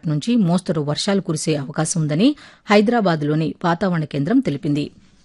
తేలికపాటి నుంచి మోస్తరు వర్షాలు కురిసే అవకాశం ఉందని హైదరాబాద్లోని వాతావరణ కేంద్రం తెలిపింది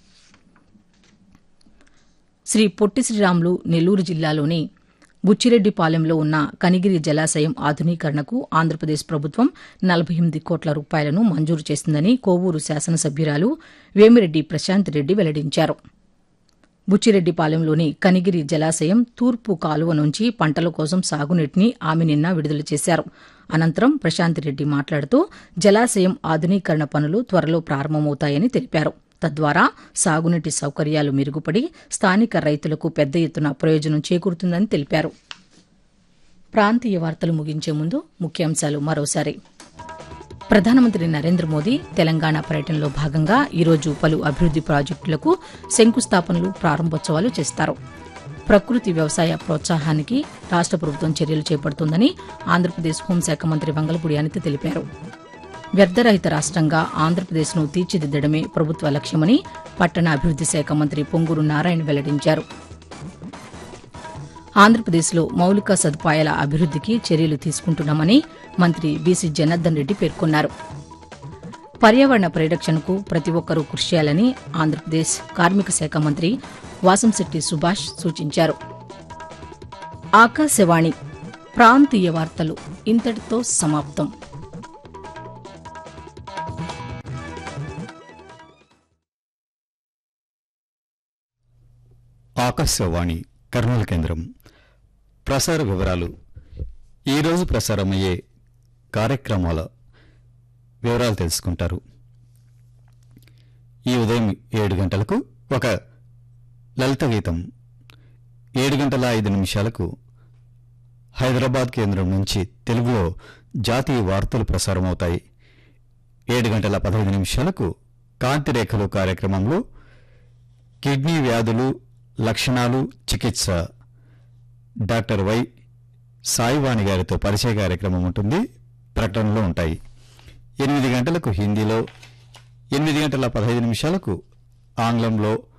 శ్రీ పొట్టి శ్రీరాములు నెల్లూరు జిల్లాలోని బుచ్చిరెడ్డిపాలెంలో ఉన్న కనిగిరి జలాశయం ఆధునీకరణకు ఆంధ్రప్రదేశ్ ప్రభుత్వం నలభై ఎనిమిది కోట్ల రూపాయలను మంజూరు చేసిందని కోవూరు శాసనసభ్యురాలు వేమిరెడ్డి ప్రశాంత్ రెడ్డి వెల్లడించారు బుచ్చిరెడ్డిపాలెంలోని కనిగిరి జలాశయం తూర్పు కాలువ నుంచి పంటల కోసం సాగునీటిని ఆమె నిన్న విడుదల చేశారు అనంతరం ప్రశాంత్ రెడ్డి మాట్లాడుతూ జలాశయం ఆధునీకరణ పనులు త్వరలో ప్రారంభమవుతాయని తెలిపారు తద్వారా సాగునీటి సౌకర్యాలు మెరుగుపడి స్థానిక రైతులకు పెద్ద ఎత్తున ప్రయోజనం చేకూరుతుందని తెలిపారు ప్రాంతీయ వార్తలు ముగించే ముందు ముఖ్యాంశాలు మరోసారి ప్రధానమంత్రి నరేంద్ర మోదీ తెలంగాణ పర్యటనలో భాగంగా ఈరోజు పలు అభివృద్ది ప్రాజెక్టులకు శంకుస్థాపనలు ప్రారంభోత్సవాలు చేస్తారు ప్రకృతి వ్యవసాయ ప్రోత్సాహానికి రాష్ట ప్రభుత్వం చర్యలు చేపడుతోందని ఆంధ్రప్రదేశ్ హోంశాఖ మంత్రి వంగలపూడి అనిత తెలిపారు వ్యర్థరహిత రాష్ట్రంగా ఆంధ్రప్రదేశ్ను తీర్చిదిద్దడమే ప్రభుత్వ లక్ష్యమని పట్టణ అభివృద్ది శాఖ మంత్రి పొంగూరు నారాయణ వెల్లడించారు ఆంధ్రప్రదేశ్లో మౌలిక సదుపాయాల అభివృద్దికి చర్యలు తీసుకుంటున్నామని మంత్రి బీసీ జనార్దన్ రెడ్డి పేర్కొన్నారు పర్యావరణ పరిరక్షణకు ప్రతి ఒక్కరూ కృషి చేయాలని ఆంధ్రప్రదేశ్ కార్మిక శాఖ మంత్రి వాసంశెట్టి సుభాష్ సూచించారు ఆకాశవాణి ప్రాంతీయ వార్తలు ఇంతటితో సమాప్తం ఆకాశవాణి కర్నూలు కేంద్రం ప్రసార వివరాలు ఈరోజు ప్రసారమయ్యే కార్యక్రమాల వివరాలు తెలుసుకుంటారు ఈ ఉదయం ఏడు గంటలకు ఒక లలిత గీతం ఏడు గంటల ఐదు నిమిషాలకు హైదరాబాద్ కేంద్రం నుంచి తెలుగులో జాతీయ వార్తలు ప్రసారమవుతాయి ఏడు గంటల పదహైదు నిమిషాలకు కాంతిరేఖలు కార్యక్రమంలో కిడ్నీ వ్యాధులు లక్షణాలు చికిత్స డాక్టర్ వై సాయివాణి గారితో పరిచయ కార్యక్రమం ఉంటుంది ప్రకటనలో ఉంటాయి ఎనిమిది గంటలకు హిందీలో ఎనిమిది గంటల పదహైదు నిమిషాలకు ఆంగ్లంలో